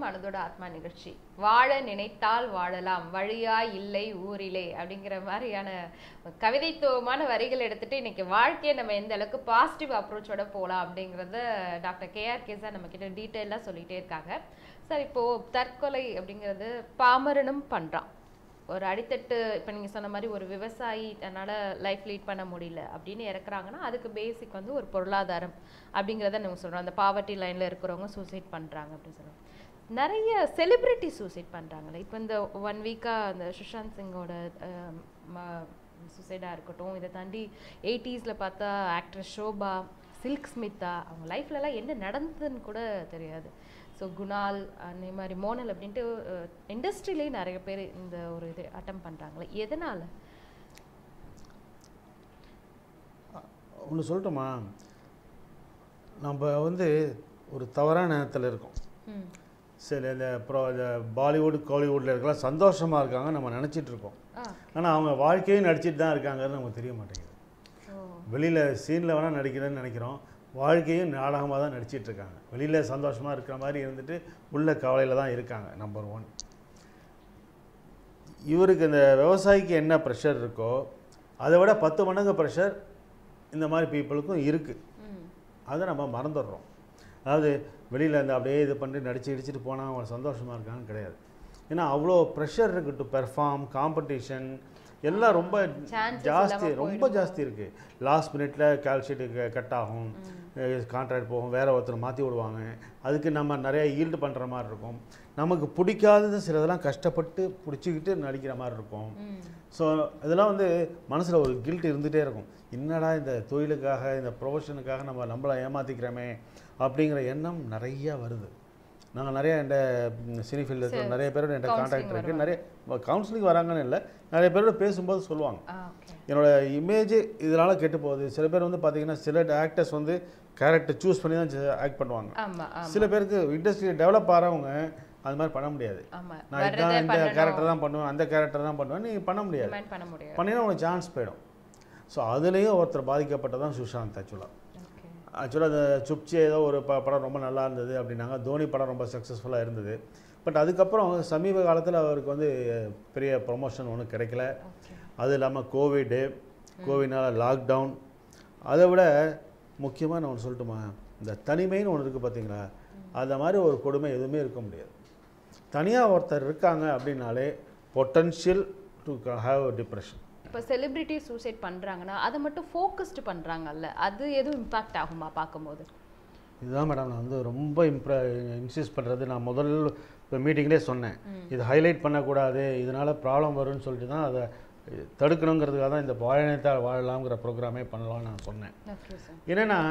மனதோட ஆத்மா நிகழ்ச்சி வாழ நினைத்தால் வாழலாம் வழியா இல்லை ஊரிலே அப்படிங்கிற மாதிரியான கவிதைத்துவமான வரிகள் எடுத்துட்டு இன்னைக்கு வாழ்க்கையை நம்ம எந்த அளவுக்கு பாசிட்டிவ் அப்ரோச்சோட போகலாம் அப்படிங்கிறத டாக்டர் கேஆர் கேஸா நம்ம கிட்ட டீட்டெயிலாக சொல்லிட்டே இருக்காங்க சார் இப்போ தற்கொலை அப்படிங்கிறது பாமரனும் பண்றான் ஒரு அடித்தட்டு இப்போ நீங்கள் சொன்ன மாதிரி ஒரு விவசாயி தன்னால் லைஃப் லீட் பண்ண முடியல அப்படின்னு இறக்குறாங்கன்னா அதுக்கு பேசிக் வந்து ஒரு பொருளாதாரம் அப்படிங்கிறத நம்ம சொல்கிறோம் அந்த பாவர்ட்டி லைனில் இருக்கிறவங்க சூசைட் பண்ணுறாங்க அப்படின்னு சொல்கிறோம் நிறைய செலிப்ரிட்டி சூசைட் பண்ணுறாங்களே இப்போ இந்த ஒன் வீக்காக அந்த சுஷாந்த் சிங்கோட சூசைடாக இருக்கட்டும் இதை தாண்டி எயிட்டிஸில் பார்த்தா ஆக்ட்ரஸ் ஷோபா சில்க் ஸ்மிதா அவங்க லைஃப்லலாம் என்ன நடந்ததுன்னு கூட தெரியாது ஸோ குணால் அந்த மாதிரி மோனல் அப்படின்ட்டு இண்டஸ்ட்ரியிலேயே நிறைய பேர் இந்த ஒரு இது அட்டம் பண்ணுறாங்களே எதனால் ஒன்று சொல்லட்டுமா நம்ம வந்து ஒரு தவறான நேரத்தில் இருக்கோம் ம் சரி இந்த அப்புறம் இந்த பாலிவுட் காலிவுட்டில் இருக்கலாம் சந்தோஷமாக இருக்காங்க நம்ம நினச்சிட்டு இருக்கோம் ஆ ஆனால் அவங்க வாழ்க்கையும் நடிச்சிட்டு தான் இருக்காங்கன்னு நமக்கு தெரிய மாட்டேங்குது ஓ வெளியில் சீனில் வேணால் நடிக்கிறேன்னு நினைக்கிறோம் வாழ்க்கையும் நாடகமாக தான் நடிச்சிட்டு இருக்காங்க வெளியில் சந்தோஷமாக இருக்கிற மாதிரி இருந்துட்டு உள்ள கவலையில் தான் இருக்காங்க நம்பர் ஒன் இவருக்கு இந்த விவசாயிக்கு என்ன ப்ரெஷர் இருக்கோ அதை விட பத்து மடங்கு ப்ரெஷர் இந்த மாதிரி பீப்புளுக்கும் இருக்குது ம் அதை நம்ம மறந்துடுறோம் அதாவது வெளியில் இந்த அப்படியே இது பண்ணி நடிச்சு இடிச்சிட்டு போனால் அவங்க சந்தோஷமாக இருக்கான்னு கிடையாது ஏன்னா அவ்வளோ ப்ரெஷர் இருக்குது டு பெர்ஃபார்ம் காம்படிஷன் எல்லாம் ரொம்ப Chances ஜாஸ்தி இல்லாம ரொம்ப ஜாஸ்தி இருக்குது லாஸ்ட் மினிட்ல கால்ஷீட்டு கட் ஆகும் கான்ட்ராக்ட் போகும் வேற ஒருத்தர் மாற்றி விடுவாங்க அதுக்கு நம்ம நிறைய ஈல்டு பண்ணுற மாதிரி இருக்கும் நமக்கு பிடிக்காதது சிலதெல்லாம் கஷ்டப்பட்டு பிடிச்சிக்கிட்டு நடிக்கிற மாதிரி இருக்கும் ம் ஸோ இதெல்லாம் வந்து மனசில் ஒரு கில்ட் இருந்துகிட்டே இருக்கும் என்னடா இந்த தொழிலுக்காக இந்த ப்ரொஃபஷனுக்காக நம்ம நம்மளை ஏமாற்றிக்கிறோமே அப்படிங்கிற எண்ணம் நிறைய வருது நாங்கள் நிறைய இந்த சினி ஃபீல்டில் இருக்கிற நிறைய பேரோட என்கிட்ட Counselling கான்டாக்ட் இருக்குது நிறைய கவுன்சிலிங் வராங்கன்னு இல்லை நிறைய பேரோட பேசும்போது சொல்லுவாங்க ஆ ஓகே என்னோட இமேஜ் இதனால் கெட்டு போகுது சில பேர் வந்து பார்த்தீங்கன்னா சில ஆக்டர்ஸ் வந்து கேரக்டர் சூஸ் பண்ணி தான் ஆக்ட் பண்ணுவாங்க ஆமா ஆமா சில பேருக்கு இண்டஸ்ட்ரி டெவலப் ஆகிறவங்க அது மாதிரி பண்ண முடியாது ஆமா நான் வர்றதை இதான் இந்த பண்ணணும் கேரக்டர் தான் பண்ணுவேன் அந்த கேரக்டர் தான் பண்ணுவேன் நீங்கள் பண்ண முடியாது டிமாண்ட் பண்ண முடியாது பண்ணினா உனக்கு சான்ஸ் போயிடும் ஸோ அதுலேயும் ஒருத்தர் பாதிக்கப்பட்டதான் சுஷாந்த் ஆக்சுவலாக ஓகே ஆக்சுவலாக அந்த சுப்ச்சி ஏதோ ஒரு ப படம் ரொம்ப நல்லா இருந்தது அப்படின்னாங்க தோனி படம் ரொம்ப சக்ஸஸ்ஃபுல்லாக இருந்தது பட் அதுக்கப்புறம் சமீப காலத்தில் அவருக்கு வந்து பெரிய ப்ரொமோஷன் ஒன்றும் கிடைக்கல ஓகே அது இல்லாமல் கோவிடு கோவிட்னால லாக்டவுன் அதை விட முக்கியமாக நான் ஒன்று சொல்லட்டுமா இந்த தனிமைன்னு ஒன்று இருக்குது பார்த்தீங்களா அந்த மாதிரி ஒரு கொடுமை எதுவுமே இருக்க முடியாது தனியாக ஒருத்தர் இருக்காங்க அப்படின்னாலே பொட்டன்ஷியல் டு ஹாவ் டிப்ரெஷன் இப்போ செலிபிரிட்டி சூசைட் பண்றாங்கன்னா அதை மட்டும் ஃபோக்கஸ்டு பண்றாங்கல்ல அது எதுவும் இம்பாக்ட் ஆகுமா பார்க்கும்போது இதுதான் மேடம் நான் வந்து ரொம்ப இம்ப்ர இன்சிஸ்ட் பண்ணுறது நான் முதல் இப்போ மீட்டிங்லேயே சொன்னேன் இது ஹைலைட் பண்ணக்கூடாது இதனால் ப்ராப்ளம் வரும்னு சொல்லிட்டு தான் அதை தடுக்கணுங்கிறதுக்காக தான் இந்த வாழனைத்தால் வாழலாம்ங்கிற ப்ரோக்ராமே பண்ணலாம்னு நான் சொன்னேன் ஓகே சார் என்னென்னா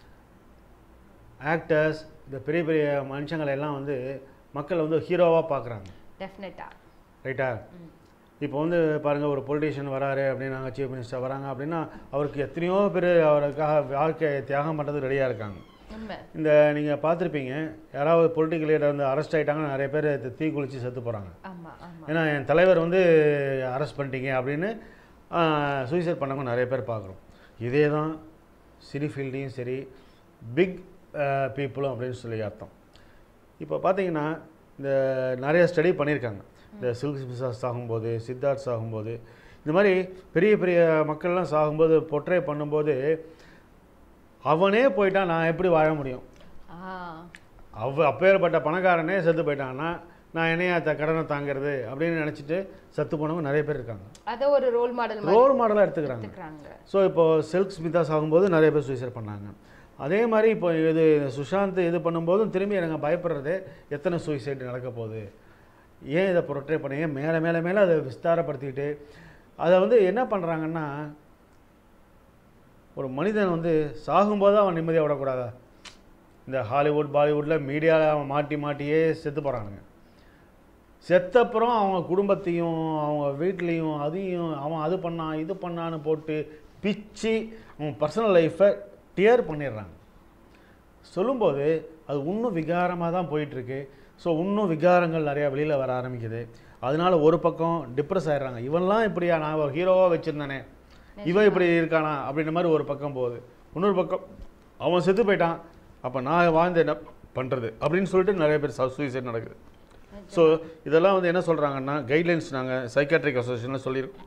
ஆக்டர்ஸ் இந்த பெரிய பெரிய மனுஷங்களை எல்லாம் வந்து மக்கள் வந்து ஹீரோவாக பார்க்குறாங்க டெஃபினட்டா ரைட்டா இப்போ வந்து பாருங்கள் ஒரு பொலிட்டீஷியன் வராரு அப்படின்னாங்க சீஃப் மினிஸ்டர் வராங்க அப்படின்னா அவருக்கு எத்தனையோ பேர் அவருக்காக வாழ்க்கையை தியாகம் பண்ணுறது ரெடியாக இருக்காங்க உண்மை இந்த நீங்கள் பார்த்துருப்பீங்க யாராவது பொலிட்டிக்கல் லீடர் வந்து அரெஸ்ட் ஆகிட்டாங்கன்னா நிறைய பேர் தி- தீ குளிச்சு செத்து போகிறாங்க ஆமா ஆமா ஏன்னா என் தலைவர் வந்து அரெஸ்ட் பண்ணிட்டீங்க அப்படின்னு சூசைட் பண்ணவங்க நிறைய பேர் பார்க்குறோம் இதே தான் சினி ஃபீல்டையும் சரி பிக் பீப்புளும் அப்படின்னு சொல்லி அர்த்தம் இப்போ பார்த்தீங்கன்னா இந்த நிறைய ஸ்டடி பண்ணியிருக்காங்க இந்த சில்க் பிசாஸ் சாகும்போது சித்தார்த் சாகும்போது இந்த மாதிரி பெரிய பெரிய மக்கள்லாம் சாகும்போது பொட்ரே பண்ணும்போது அவனே போயிட்டா நான் எப்படி வாழ முடியும் ஆ அவ அப்பேற்பட்ட பணக்காரனே செத்து போயிட்டான்னா நான் என்னையா த கடனை தாங்கிறது அப்படின்னு நினச்சிட்டு செத்து போனவங்க நிறைய பேர் இருக்காங்க அத ஒரு ரோல் மாடல் மாதிரி ரோல் மாடலாக எடுத்துக்கிறாங்க எடுத்துக்கிறாங்க ஸோ இப்போ சில்க் ஸ்மிதா சாகும்போது நிறைய பேர் சூசைட் பண்ணாங்க அதே மாதிரி இப்போ இது சுஷாந்த் இது பண்ணும்போதும் திரும்பி எனக்கு பயப்படுறது எத்தனை சூசைட் நடக்க போகுது ஏன் இதை ப்ரொட்ரே பண்ண ஏன் மேலே மேலே மேலே அதை விஸ்தாரப்படுத்திக்கிட்டு அதை வந்து என்ன பண்ணுறாங்கன்னா ஒரு மனிதன் வந்து சாகும்போது அவன் நிம்மதியாக விடக்கூடாதா இந்த ஹாலிவுட் பாலிவுட்டில் மீடியாவில் அவன் மாட்டி மாட்டியே செத்து போகிறானுங்க செத்தப்புறம் அவங்க குடும்பத்தையும் அவங்க வீட்லேயும் அதையும் அவன் அது பண்ணான் இது பண்ணான்னு போட்டு பிச்சு அவன் பர்சனல் லைஃப்பை டியர் பண்ணிடுறாங்க சொல்லும்போது அது இன்னும் விகாரமாக தான் போயிட்டுருக்கு ஸோ இன்னும் விகாரங்கள் நிறையா வெளியில் வர ஆரம்பிக்குது அதனால ஒரு பக்கம் டிப்ரெஸ் ஆயிடுறாங்க இவன்லாம் இப்படியா நான் ஒரு ஹீரோவாக வச்சுருந்தானே இவன் இப்படி இருக்கானா அப்படின்ற மாதிரி ஒரு பக்கம் போகுது இன்னொரு பக்கம் அவன் செத்து போயிட்டான் அப்போ நான் வாழ்ந்து என்ன பண்ணுறது அப்படின்னு சொல்லிட்டு நிறைய பேர் சூசைட் நடக்குது ஸோ இதெல்லாம் வந்து என்ன சொல்கிறாங்கன்னா கைட்லைன்ஸ் நாங்கள் சைக்காட்ரிக் அசோசியேஷனில் சொல்லியிருக்கோம்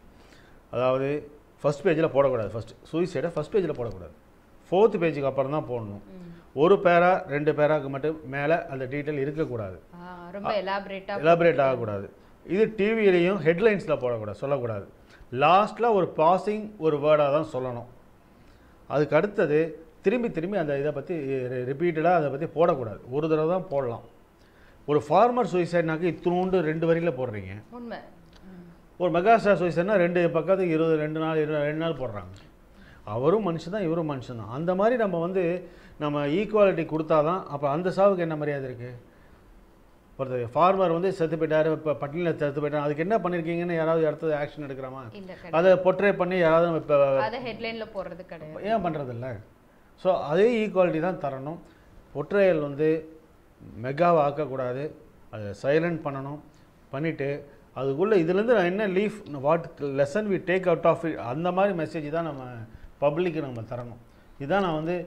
அதாவது ஃபஸ்ட் பேஜில் போடக்கூடாது ஃபஸ்ட் சூசைடை ஃபஸ்ட் பேஜில் போடக்கூடாது ஃபோர்த் பேஜுக்கு அப்புறம் தான் போடணும் ஒரு பேரா ரெண்டு பேராக்கு மட்டும் மேலே அந்த டீட்டெயில் இருக்கக்கூடாது ஆ, ரொம்ப எலாபரேட்டா எலாபரேட் ஆகக்கூடாது இது டிவியிலையும் ஹெட்லைன்ஸில் போடக்கூடாது சொல்லக்கூடாது லாஸ்ட்டில் ஒரு பாசிங் ஒரு வேர்டாக தான் சொல்லணும் அதுக்கு அடுத்தது திரும்பி திரும்பி அந்த இதை பற்றி ரிப்பீட்டடாக அதை பற்றி போடக்கூடாது ஒரு தடவை தான் போடலாம் ஒரு ஃபார்மர் சூசைட்னாக்க இத்தினோண்டு ரெண்டு வரியில் போடுறீங்க உண்மை ம். ஒரு மெகாஸ்டார் சூசைட்னா ரெண்டு பக்கத்துக்கு இருபது ரெண்டு நாள் இரு ரெண்டு நாள் போடுறாங்க அவரும் மனுஷன் தான் இவரும் மனுஷன் தான் அந்த மாதிரி நம்ம வந்து நம்ம ஈக்குவாலிட்டி கொடுத்தா தான் அப்போ அந்த சாவுக்கு என்ன மரியாதை இருக்குது ஒருத்தர் ஃபார்மர் வந்து செத்து போயிட்டாரு இப்போ பட்டினியில் செத்து போயிட்டாரு அதுக்கு என்ன பண்ணியிருக்கீங்கன்னு யாராவது அடுத்தது ஆக்ஷன் எடுக்கிறாமா இல்ல அதை பொட்ரே பண்ணி யாராவது நம்ம இப்போ அத ஹெட்லைன்ல போடுறது கிடையாது ஏன் பண்ணுறதில்ல ஸோ அதே ஈக்குவாலிட்டி தான் தரணும் ஒற்றையல் வந்து மெகாவை ஆக்கக்கூடாது அதை சைலண்ட் பண்ணணும் பண்ணிவிட்டு அதுக்குள்ளே இதுலேருந்து நான் என்ன leaf what lesson we take out of அந்த மாதிரி மெசேஜ் தான் நம்ம பப்ளிக்கு நம்ம தரணும் இதுதான் நான் வந்து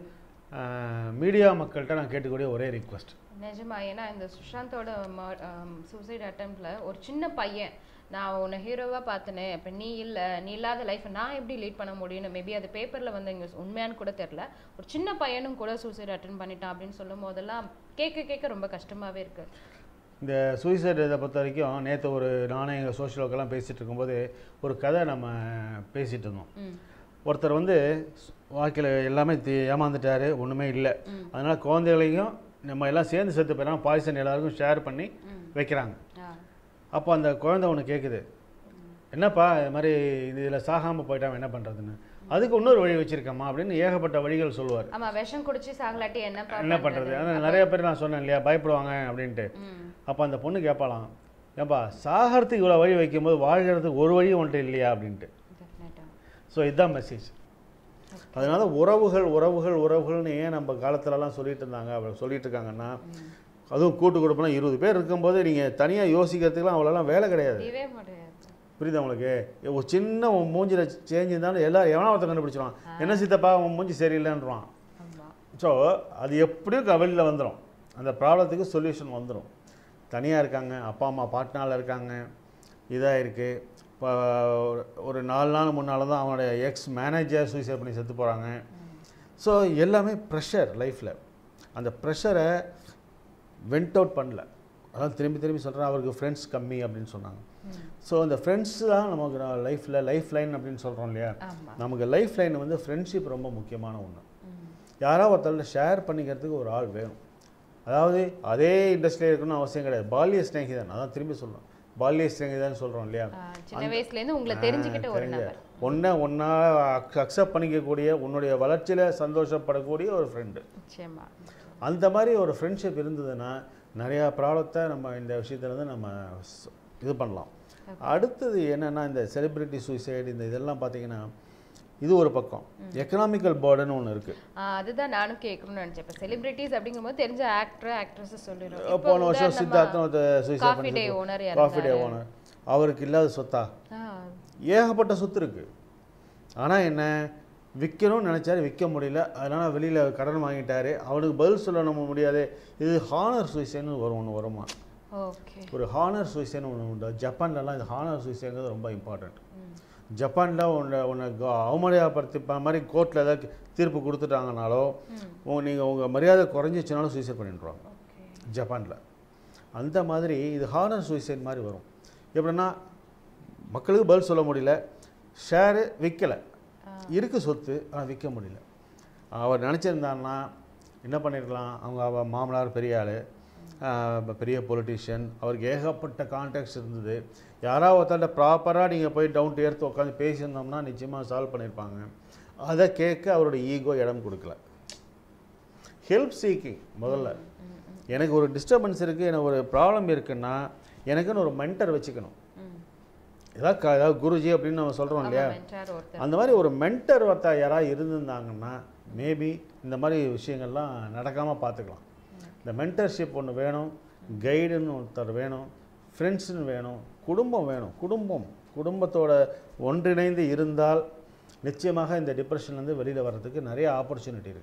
மீடியா மக்கள்கிட்ட நான் கேட்டுக்கூடிய ஒரே ரிக்வெஸ்ட் நிஜமா ஏன்னா இந்த சுஷாந்தோட சூசைட் அட்டம்ப்ட்ல ஒரு சின்ன பையன் நான் உன்னை ஹீரோவா பார்த்தனே இப்போ நீ இல்ல நீ இல்லாத லைஃப் நான் எப்படி லீட் பண்ண முடியும்னு மேபி அது பேப்பர்ல வந்து இங்க உண்மையான்னு கூட தெரியல ஒரு சின்ன பையனும் கூட சூசைட் அட்டன் பண்ணிட்டான் அப்படின்னு சொல்லும் போதெல்லாம் கேட்க கேட்க ரொம்ப கஷ்டமாவே இருக்கு இந்த சூசைட் இதை பொறுத்த வரைக்கும் நேற்று ஒரு நானே எங்கள் சோஷியல் ஒர்க்கெல்லாம் பேசிகிட்டு இருக்கும்போது ஒரு கதை நம்ம பேசிகிட்டு இருந்தோம் ம் ஒருத்தர் வந்து வாழ்க்கையில் எல்லாமே தி- ஏமாந்துட்டாரு ஒன்றுமே இல்லை ம். அதனால் குழந்தைகளையும் நம்ம எல்லாம் சேர்ந்து செத்து போயிடலாம் பாய்சன் எல்லாருக்கும் ஷேர் பண்ணி ம் வைக்கிறாங்க ஆ அப்போ அந்த குழந்தை ஒன்று கேட்குது என்னப்பா இது மாதிரி இதில் சாகாமல் போயிட்டான் என்ன பண்ணுறதுன்னு அதுக்கு இன்னொரு வழி வச்சுருக்கம்மா அப்படின்னு ஏகப்பட்ட வழிகள் சொல்லுவார் ஆமா விஷம் குடிச்சு சாகலாட்டி என்ன என்ன பண்ணுறது ஆனால் நிறைய பேர் நான் சொன்னேன் இல்லையா பயப்படுவாங்க அப்படின்ட்டு ம் அப்போ அந்த பொண்ணு கேட்பாலாம் ஏப்பா சாகிறதுக்கு இவ்வளோ வழி வைக்கும்போது வாழ்கிறதுக்கு ஒரு வழி ஒன்றும் இல்லையா அப்படின்ட்டு டெஃபினட்டா ஸோ இதுதான் மெசேஜ் அதனால உறவுகள் உறவுகள் உறவுகள்னு ஏன் நம்ம காலத்துலலாம் சொல்லிட்டு இருந்தாங்க அப்படி சொல்லிட்டு இருக்காங்கன்னா அதுவும் கூட்டு குடும்பம்லாம் இருபது பேர் இருக்கும்போது நீங்கள் தனியாக யோசிக்கிறதுக்குலாம் அவ்வளோலாம் வேலை கிடையாது முடியவே முடியாது புரியுதா உங்களுக்கு ஒரு சின்ன உன் மூஞ்சில் சேஞ்ச் இருந்தாலும் எல்லாரும் எவனா ஒருத்தன் கண்டுபிடிச்சிருவான் என்ன சித்தப்பா உன் மூஞ்சி சரியில்லைன்றான் ஆமா ஸோ அது எப்படியும் கவலியில் வந்துடும் அந்த ப்ராப்ளத்துக்கு சொல்யூஷன் வந்துடும் தனியாக இருக்காங்க அப்பா அம்மா பாட்னால இருக்காங்க இதாக இருக்குது இப்போ ஒரு- ஒரு நாலு நாள் முன்னால் தான் அவனுடைய எக்ஸ் மேனேஜர் சூசைட் பண்ணி செத்து போகிறாங்க ஸோ எல்லாமே ப்ரெஷர் லைஃப்பில் அந்த ப்ரெஷரை வெண்ட் அவுட் பண்ணல அதான் திரும்பி திரும்பி சொல்கிறேன் அவருக்கு ஃப்ரெண்ட்ஸ் கம்மி அப்படின்னு சொன்னாங்க ஸோ அந்த ஃப்ரெண்ட்ஸ் தான் நமக்கு லைஃப்பில் லைஃப் லைன் அப்படின்னு சொல்கிறோம் இல்லையா ஆமா நமக்கு லைஃப் லைன் வந்து ஃப்ரெண்ட்ஷிப் ரொம்ப முக்கியமான ஒன்று ம் யாராவது ஒருத்தர் ஷேர் பண்ணிக்கிறதுக்கு ஒரு ஆள் வேணும் அதாவது அதே இண்டஸ்ட்ரியில் இருக்கணும்னு அவசியம் கிடையாது பால்ய ஸ்நேகிதன் அதான் திரும்பி சொல்கிறோம் பால்ய ஸ்நேகிதன் சொல்கிறோம் இல்லையா ஆ, சின்ன வயசுல இருந்து உங்களை தெரிஞ்சுக்கிட்ட ஒரு நபர் ஒன்றை ஒன்றா அக்செப்ட் பண்ணிக்கக்கூடிய உன்னுடைய வளர்ச்சியில் சந்தோஷப்படக்கூடிய ஒரு ஃப்ரெண்டு நிச்சயமா அந்த மாதிரி ஒரு ஃப்ரெண்ட்ஷிப் இருந்ததுன்னா நிறையா ப்ராப்ளத்தை நம்ம இந்த விஷயத்துலேருந்து நம்ம ஸ்- இது பண்ணலாம் அடுத்தது என்னென்னா இந்த செலிப்ரிட்டி சூசைடு இந்த இதெல்லாம் பார்த்தீங்கன்னா இது ஒரு பக்கம் எக்கனாமிக்கல் பேர்டன் ஒன்று இருக்குது ஆ, அதுதான் நானும் கேட்கணும்னு நினைச்சேன் இப்போ செலிபிரிட்டிஸ் அப்படிங்கும்போது தெரிஞ்ச ஆக்டர் ஆக்ட்ரஸ் சொல்லிடுவோம் போன வருஷம் சித்தார்த்தம் ஒருத்தர் சூசைட் காஃபி பண்ணி Day owner Coffee Day owner அவருக்கு இல்லாத சொத்தா ஏகப்பட்ட சொத்து இருக்குது ஆனால் என்ன விற்கணும்னு நினச்சாரு விற்க முடியல அதனால் வெளியில் கடன் வாங்கிட்டாரு அவனுக்கு பதில் சொல்ல நம்ம முடியாது இது ஹானர் சூசைன்னு வரும் ஒன்று வருமா ஓகே ஒரு ஹானர் சூசைன்னு ஒன்று உண்டு ஜப்பான்லலாம் இது ஹானர் சூசைங்கிறது ரொம்ப இம்பார்ட்டண்ட் ஜப்பானில் உன்னை உன்னை க- அவமரியாதைப்படுத்தி ப- மாதிரி கோர்ட்டில் ஏதாவது தீர்ப்பு கொடுத்துட்டாங்கனாலோ உங்க நீங்கள் உங்கள் மரியாதை குறைஞ்சிச்சுனாலும் சூசைட் பண்ணிடுவாங்க ஓகே ஜப்பானில் அந்த மாதிரி இது ஹானர் சூசைட் மாதிரி வரும் எப்படின்னா மக்களுக்கு பதில் சொல்ல முடியல ஷேரு விற்கலை இருக்கு சொத்து ஆனால் விற்க முடியல அவர் நினச்சிருந்தாருன்னா என்ன பண்ணியிருக்கலாம் அவங்க அவ மாமனார் பெரிய ஆள் பெரிய பொலிட்டிஷியன் அவருக்கு ஏகப்பட்ட கான்டாக்ட்ஸ் இருந்தது யாராவது ஒருத்தர்ட்ட ப்ராப்பராக நீங்கள் போய் டவுன் டு எர்த் உட்காந்து பேசியிருந்தோம்னா நிச்சயமாக சால்வ் பண்ணியிருப்பாங்க அதை கேட்க அவரோட ஈகோ இடம் கொடுக்கல ஹெல்ப் சீக்கிங் முதல்ல எனக்கு ஒரு டிஸ்டர்பன்ஸ் இருக்குது எனக்கு ஒரு ப்ராப்ளம் இருக்குன்னா எனக்குன்னு ஒரு மென்டர் வச்சுக்கணும் ம் ஏதாவது க- ஏதாவது குருஜி அப்படின்னு நம்ம சொல்கிறோம் இல்லையா மென்டார் ஒருத்தர் அந்த மாதிரி ஒரு மென்டர் ஒருத்தா யாராவது இருந்திருந்தாங்கன்னா மேபி இந்த மாதிரி விஷயங்கள்லாம் நடக்காமல் பார்த்துக்கலாம் இந்த மென்டர்ஷிப் ஒன்று வேணும் கைடுன்னு ஒருத்தர் வேணும் ஃப்ரெண்ட்ஸுன்னு வேணும் குடும்பம் வேணும் குடும்பம் குடும்பத்தோட ஒன்றிணைந்து இருந்தால் நிச்சயமாக இந்த டிப்ரெஷன்லேருந்து வெளியில் வர்றதுக்கு நிறைய ஆப்பர்ச்சுனிட்டி இருக்குது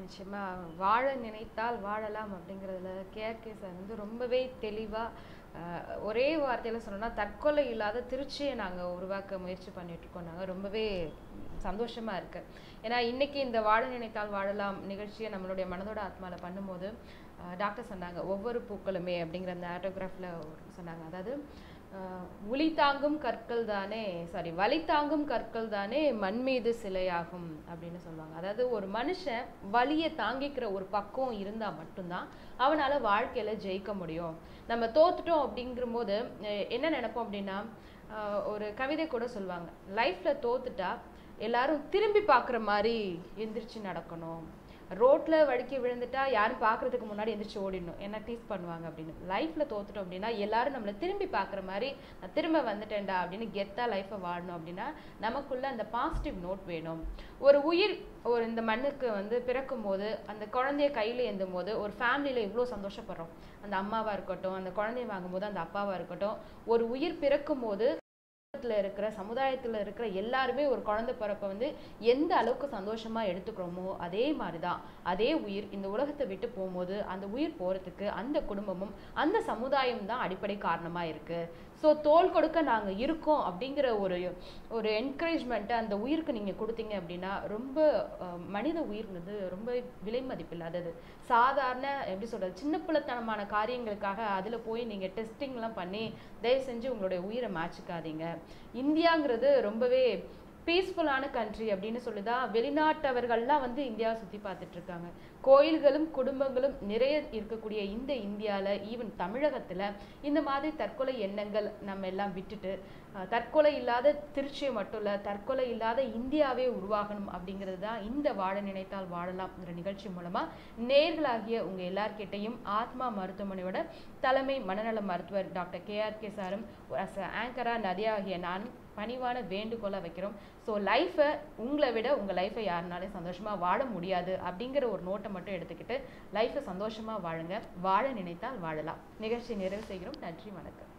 நிச்சயமா வாழ நினைத்தால் வாழலாம் அப்படிங்கிறதுல கேஆர்கே சார் வந்து ரொம்பவே தெளிவா ஆஹ், ஒரே வார்த்தையில சொல்லணும்னா தற்கொலை இல்லாத திருச்சியை நாங்க உருவாக்க முயற்சி பண்ணிட்டு இருக்கோம் நாங்க ரொம்பவே சந்தோஷமா இருக்கு ஏன்னா இன்னைக்கு இந்த வாழ நினைத்தால் வாழலாம் நிகழ்ச்சியை நம்மளுடைய மனதோட ஆத்மால பண்ணும்போது ஆஹ், டாக்டர் சொன்னாங்க ஒவ்வொரு பூக்களுமே அப்படிங்கிற அந்த ஆட்டோகிராஃப்ல சொன்னாங்க அதாவது ஆஹ், உளி தாங்கும் கற்கள் தானே சாரி வலி தாங்கும் கற்கள் தானே மண் மீது சிலையாகும் அப்படின்னு சொல்லுவாங்க அதாவது ஒரு மனுஷன் வலியை தாங்கிக்கிற ஒரு பக்குவம் இருந்தா மட்டும்தான் அவனால வாழ்க்கையில ஜெயிக்க முடியும் நம்ம தோத்துட்டோம் அப்படிங்கிற போது அஹ், என்ன நினைப்போம் அப்படின்னா ஆஹ், ஒரு கவிதை கூட சொல்லுவாங்க லைஃப்ல தோத்துட்டா எல்லாரும் திரும்பி பார்க்குற மாதிரி எந்திரிச்சு நடக்கணும் ரோட்ல வழுக்கி விழுந்துட்டா யாரும் பார்க்கறதுக்கு முன்னாடி எந்திரிச்சு ஓடிடணும் என்ன டீஸ் பண்ணுவாங்க அப்படின்னு லைஃப்ல தோத்துட்டோம் அப்படின்னா எல்லாரும் நம்மளை திரும்பி பார்க்குற மாதிரி நான் திரும்ப வந்துட்டேன்டா அப்படின்னு கெத்தா லைஃப்பை வாழணும் அப்படின்னா நமக்குள்ள அந்த பாசிட்டிவ் நோட் வேணும் ஒரு உயிர் ஒரு இந்த மண்ணுக்கு வந்து பிறக்கும் போது அந்த குழந்தைய கையில ஏந்தும் போது ஒரு ஃபேமிலியில இவ்வளோ சந்தோஷப்படுறோம் அந்த அம்மாவா இருக்கட்டும் அந்த குழந்தைய வாங்கும்போது அந்த அப்பாவா இருக்கட்டும் ஒரு உயிர் பிறக்கும் போது சமூகத்துல இருக்கிற சமுதாயத்துல இருக்கிற எல்லாருமே ஒரு குழந்தை பிறப்ப வந்து எந்த அளவுக்கு சந்தோஷமா எடுத்துக்கிறோமோ அதே மாதிரிதான் அதே உயிர் இந்த உலகத்தை விட்டு போகும்போது அந்த உயிர் போறதுக்கு அந்த குடும்பமும் அந்த சமுதாயம் தான் அடிப்படை காரணமா இருக்கு ஸோ தோல் கொடுக்க நாங்க இருக்கோம் அப்படிங்கிற ஒரு ஒரு என்கரேஜ்மெண்ட்டை அந்த உயிருக்கு நீங்க கொடுத்தீங்க அப்படின்னா ரொம்ப அஹ், மனித உயிர்ங்கிறது ரொம்ப விலை மதிப்பில்லாதது சாதாரண எப்படி சொல்றது சின்ன பிள்ளைத்தனமான காரியங்களுக்காக அதுல போய் நீங்க டெஸ்டிங்லாம் பண்ணி தயவு செஞ்சு உங்களுடைய உயிரை மாச்சிக்காதீங்க இந்தியாங்கிறது ரொம்பவே பீஸ்ஃபுல்லான கண்ட்ரி அப்படின்னு சொல்லிதான் வெளிநாட்டவர்கள்லாம் வந்து இந்தியாவை சுத்தி பார்த்துட்டு இருக்காங்க கோயில்களும் குடும்பங்களும் நிறைய இருக்கக்கூடிய இந்த இந்தியால ஈவன் தமிழகத்துல இந்த மாதிரி தற்கொலை எண்ணங்கள் நம்ம எல்லாம் விட்டுட்டு அஹ், தற்கொலை இல்லாத திருச்சியை மட்டும் இல்ல தற்கொலை இல்லாத இந்தியாவே உருவாகணும் அப்படிங்கிறது தான் இந்த வாழ நினைத்தால் வாழலாம்ங்கிற நிகழ்ச்சி மூலமா நேர்களாகிய உங்க எல்லார்கிட்டையும் ஆத்மா மருத்துவமனையோட தலைமை மனநல மருத்துவர் டாக்டர் கேஆர்கே சாரும் அஸ் ஆங்கரா நதியா ஆகிய நானும் பணிவான வேண்டுகோளை வைக்கிறோம் ஸோ லைஃப்பை உங்களை விட உங்கள் லைஃப்பை யாருனாலையும் சந்தோஷமாக வாழ முடியாது அப்படிங்கிற ஒரு நோட்டை மட்டும் எடுத்துக்கிட்டு லைஃப்பை சந்தோஷமாக வாழுங்க வாழ நினைத்தால் வாழலாம் நிகழ்ச்சி நிறைவு செய்கிறோம் நன்றி வணக்கம்